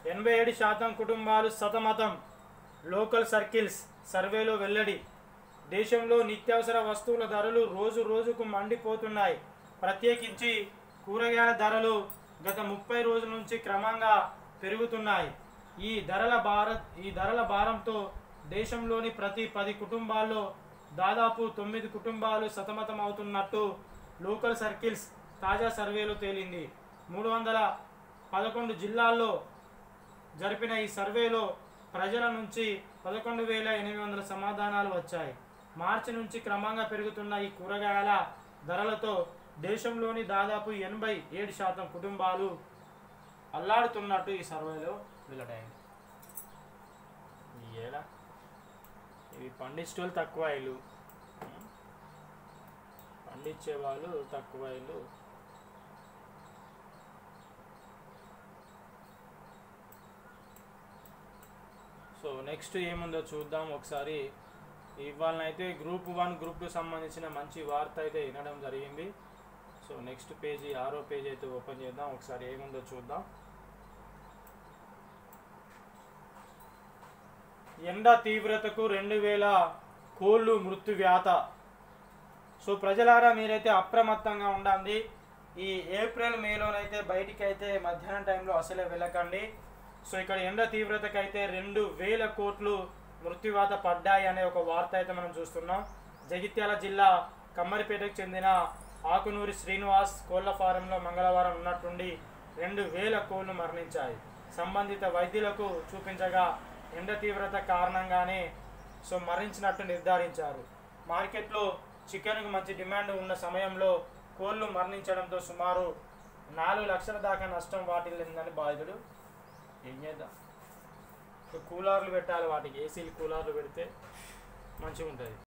ఎనభై ఏడు శాతం కుటుంబాలు సతమతం లోకల్ సర్కిల్స్ సర్వేలో వెల్లడి దేశంలో నిత్యావసర వస్తువుల ధరలు రోజు రోజుకు మండిపోతున్నాయి ప్రత్యేకించి కూరగాయల ధరలు గత ముప్పై రోజుల నుంచి క్రమంగా పెరుగుతున్నాయి ఈ ధరల భారత్ ఈ ధరల భారంతో దేశంలోని ప్రతి పది కుటుంబాల్లో దాదాపు తొమ్మిది కుటుంబాలు సతమతం అవుతున్నట్టు లోకల్ సర్కిల్స్ తాజా సర్వేలో తేలింది మూడు వందల పదకొండు జిల్లాల్లో జరిపిన ఈ సర్వేలో ప్రజల నుంచి పదకొండు వేల ఎనిమిది వందల సమాధానాలు వచ్చాయి మార్చి నుంచి క్రమంగా పెరుగుతున్న ఈ కూరగాయల ధరలతో దేశంలోని దాదాపు ఎనభై ఏడు శాతం కుటుంబాలు అల్లాడుతున్నట్టు ఈ సర్వేలో వెల్లడైంది ఈ ఏడా ఇవి పండించేవాళ్ళు తక్కువ ఇల్లు పండించే వాళ్ళు తక్కువ ఇల్లు సో నెక్స్ట్ ఏముందో చూద్దాం ఒకసారి ఇవాళనైతే గ్రూప్ వన్ గ్రూప్ టూ సంబంధించిన మంచి వార్త అయితే వినడం జరిగింది సో నెక్స్ట్ పేజీ ఆరో పేజ్ అయితే ఓపెన్ చేద్దాం ఒకసారి ఏముందో చూద్దాం ఎండ తీవ్రతకు రెండు వేల కోళ్ళు మృత్యు వ్యాత సో ప్రజలారా మీరైతే అప్రమత్తంగా ఉండండి ఈ ఏప్రిల్ మేలోనైతే బయటికి అయితే మధ్యాహ్నం టైంలో అసలే వెళ్ళకండి సో ఇక్కడ ఎండ తీవ్రతకు అయితే రెండు వేల కోట్లు మృత్యువాత పడ్డాయి అనే ఒక వార్త అయితే మనం చూస్తున్నాం జగిత్యాల జిల్లా కమ్మరిపేటకు చెందిన ఆకునూరి శ్రీనివాస్ కోళ్ల ఫారంలో మంగళవారం ఉన్నట్టుండి రెండు వేల కోళ్లు మరణించాయి సంబంధిత వైద్యులకు చూపించగా ఎండ తీవ్రత కారణంగానే సో మరణించినట్టు నిర్ధారించారు మార్కెట్లో చికెన్కు మంచి డిమాండ్ ఉన్న సమయంలో కోళ్లు మరణించడంతో సుమారు నాలుగు లక్షల దాకా నష్టం వాటిల్లిందని బాధితుడు ఏం చేద్దాం కూలర్లు పెట్టాలి వాటికి ఏసీలు కూలర్లు పెడితే మంచిగా ఉంటుంది